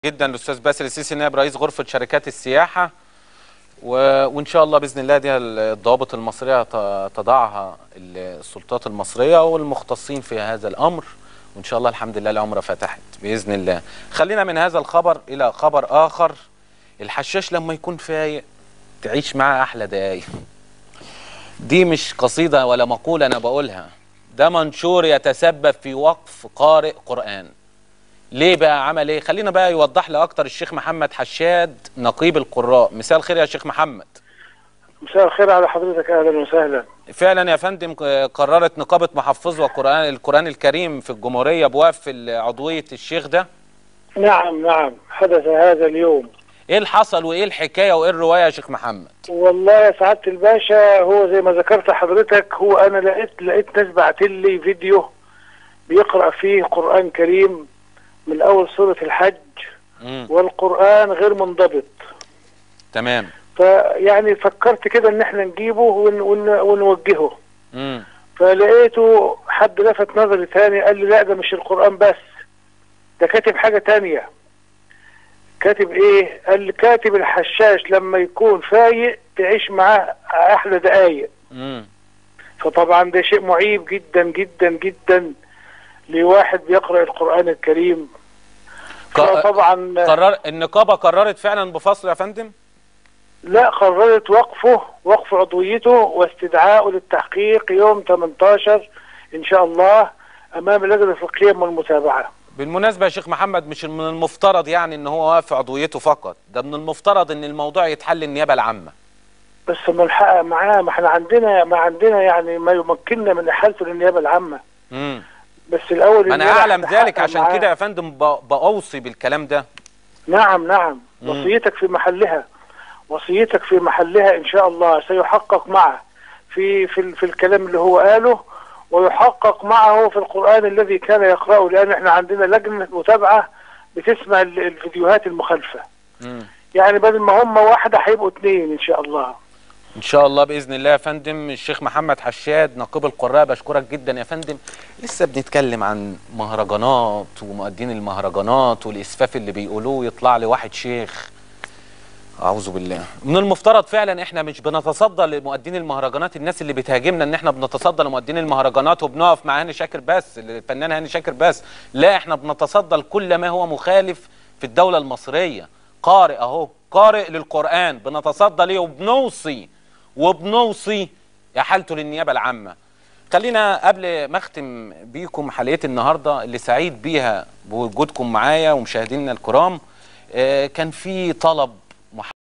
جدا الاستاذ باسل السيسي نائب رئيس غرفه شركات السياحه و... وان شاء الله باذن الله دي الضوابط المصريه ت- تضعها السلطات المصريه والمختصين في هذا الامر وان شاء الله الحمد لله العمره فتحت باذن الله خلينا من هذا الخبر الى خبر اخر الحشاش لما يكون فايق تعيش معاه احلى دقايق دي مش قصيده ولا مقوله انا بقولها ده منشور يتسبب في وقف قارئ قران ليه بقى عمل ايه خلينا بقى يوضح لي اكتر الشيخ محمد حشاد نقيب القراء مساء الخير يا شيخ محمد مساء الخير على حضرتك اهلا وسهلا فعلا يا فندم ق- قررت نقابه محفظ وقران القران الكريم في الجمهوريه بوقف ال- عضويه الشيخ ده نعم نعم حدث هذا اليوم ايه اللي حصل وايه الحكايه وايه الروايه يا شيخ محمد والله يا سعاده الباشا هو زي ما ذكرت حضرتك هو انا لقيت لقيت ناس بعت لي فيديو بيقرا فيه قران كريم من اول سوره الحج امم والقران غير منضبط تمام فيعني فكرت كده ان احنا نجيبه ون ون ونوجهه امم فلقيته حد لفت نظري تاني قال لي لا ده مش القرآن بس ده كاتب حاجة تانية كاتب ايه قال لي كاتب الحشاش لما يكون فايق تعيش معاه احلى دقايق امم فطبعا ده شيء معيب جدا جدا جدا لواحد بيقرأ القرآن الكريم ق- طبعا قرر النقابه قررت فعلا بفصل يا فندم لا قررت وقفه وقف عضويته واستدعائه للتحقيق يوم 18 ان شاء الله امام اللجنه الفقهيه والمتابعه بالمناسبة يا شيخ محمد مش من المفترض يعني ان هو واقف في عضويته فقط ده من المفترض ان الموضوع يتحل النيابة العامة بس ما نحقق معاه ما احنا عندنا ما عندنا يعني ما يمكننا من احالته للنيابه العامه امم بس الاول انا النيابة اعلم هتحقق ذلك عشان معاه. كده يا فندم ب- باوصي بالكلام ده نعم نعم مم. وصيتك في محلها وصيتك في محلها ان شاء الله سيحقق معه في في ال- في الكلام اللي هو قاله ويحقق معه في القران الذي كان يقراه لان احنا عندنا لجنه متابعه بتسمع ال- الفيديوهات المخالفه مم. يعني بدل ما هم واحده هيبقوا اثنين ان شاء الله ان شاء الله باذن الله يا فندم الشيخ محمد حشاد نقيب القراء بشكرك جدا يا فندم لسه بنتكلم عن مهرجانات ومؤدين المهرجانات والاسفاف اللي بيقولوه يطلع لي واحد شيخ اعوذ بالله من المفترض فعلا احنا مش بنتصدى لمؤدين المهرجانات الناس اللي بتهاجمنا ان احنا بنتصدى لمؤدين المهرجانات وبنقف مع هاني شاكر بس الفنان هاني شاكر بس لا احنا بنتصدى لكل ما هو مخالف في الدولة المصرية قارئ اهو قارئ للقرآن بنتصدى ليه وبنوصي وبنوصي احالته للنيابة العامة خلينا قبل ما اختم بيكم حلقتي النهارده اللي سعيد بيها بوجودكم معايا ومشاهدينا الكرام آه، كان في طلب